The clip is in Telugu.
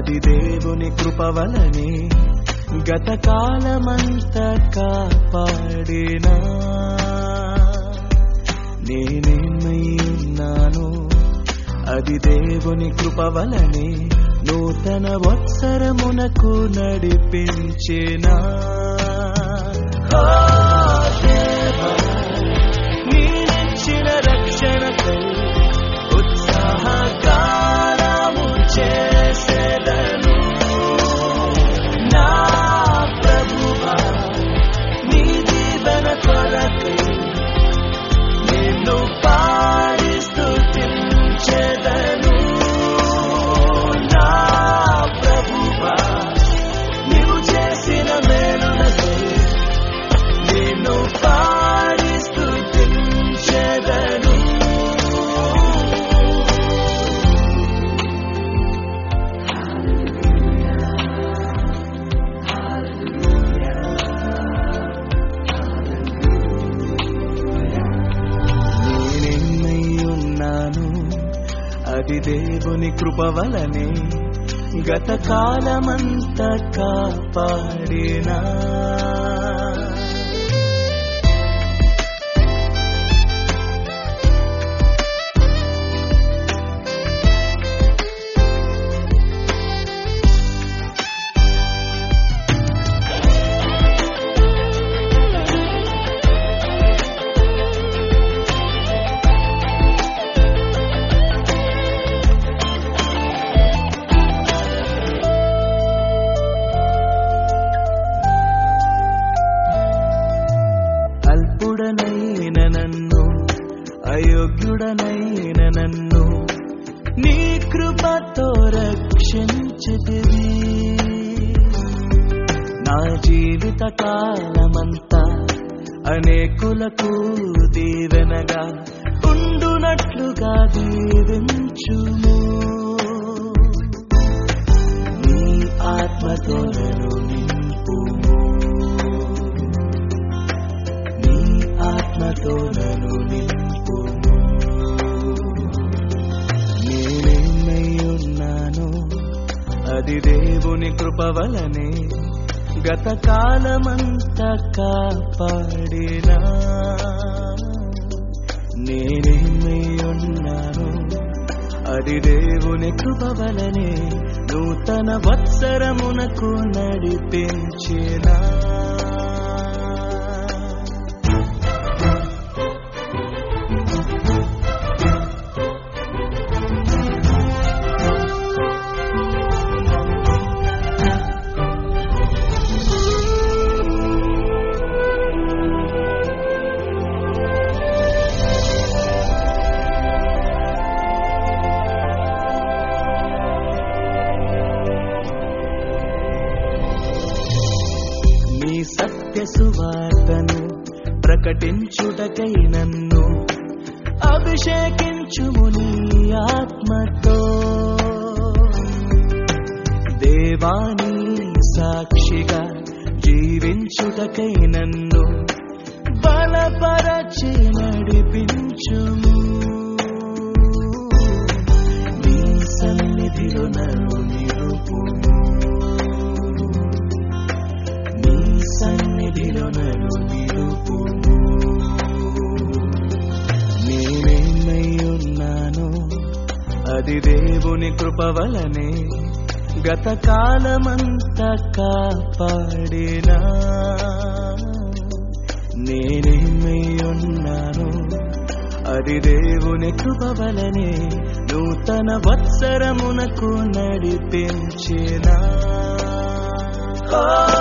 అది దేవుని కృప వలనే గత కాలమంత కాపాడినా నేనేమై ఉన్నాను అది దేవుని కృప వలనే నూతన వత్సరమునకు నడిపించేనా ఓ దేవా, నీనిచ్చిన రక్షణకై ఉత్సాహగానము చేసేదను నా ప్రభువా నీ దీవెన కొరకై నిన్ను పాడి స్తుతించెదను నా ప్రభువా నీవు చేసిన మేలునకై నిన్ను పాడి స్తుతించెదను నేనెన్నై ఉన్నాను అది దేవుని కృప వలనే గత కాలమంత కాపాడినా అల్పుడనైన నన్ను అయోగ్యుడనైన నన్ను నీ కృపతో రక్షించితివి నా జీవిత కాలమంతా అనేకులకు దీవెనగా ఉండునట్లుగా దీవించుము నీ ఆత్మతో నన్ను నింపుము నీ ఆత్మతో నన్ను నింపుము నేనేమై ఉన్నాను అది దేవుని కృప వలనే గత కాలమంతా కాపాడినా నేనేమై ఉన్నాను అది దేవుని కృప వలనే నూతన వత్సరమునకు నడిపించినా నీ సత్య సువార్తను ప్రకటించుటకై నన్ను అభిషేకించుము నీ ఆత్మతో దేవాని సాక్షిగా జీవించుటకై నన్ను బలపరచి నడిపించుము నీ సన్నిధిలో నన్ను నిలుపుము నీ సన్నిధిలో నన్ను నిలుపుము నేనేమై ఉన్నాను అది దేవుని కృప వలనే గత కాలమంతా కాపాడినా నేనేమై ఉన్నాను అది దేవుని కృప వలనే నూతన వత్సరమునకు నడిపించినా ఓ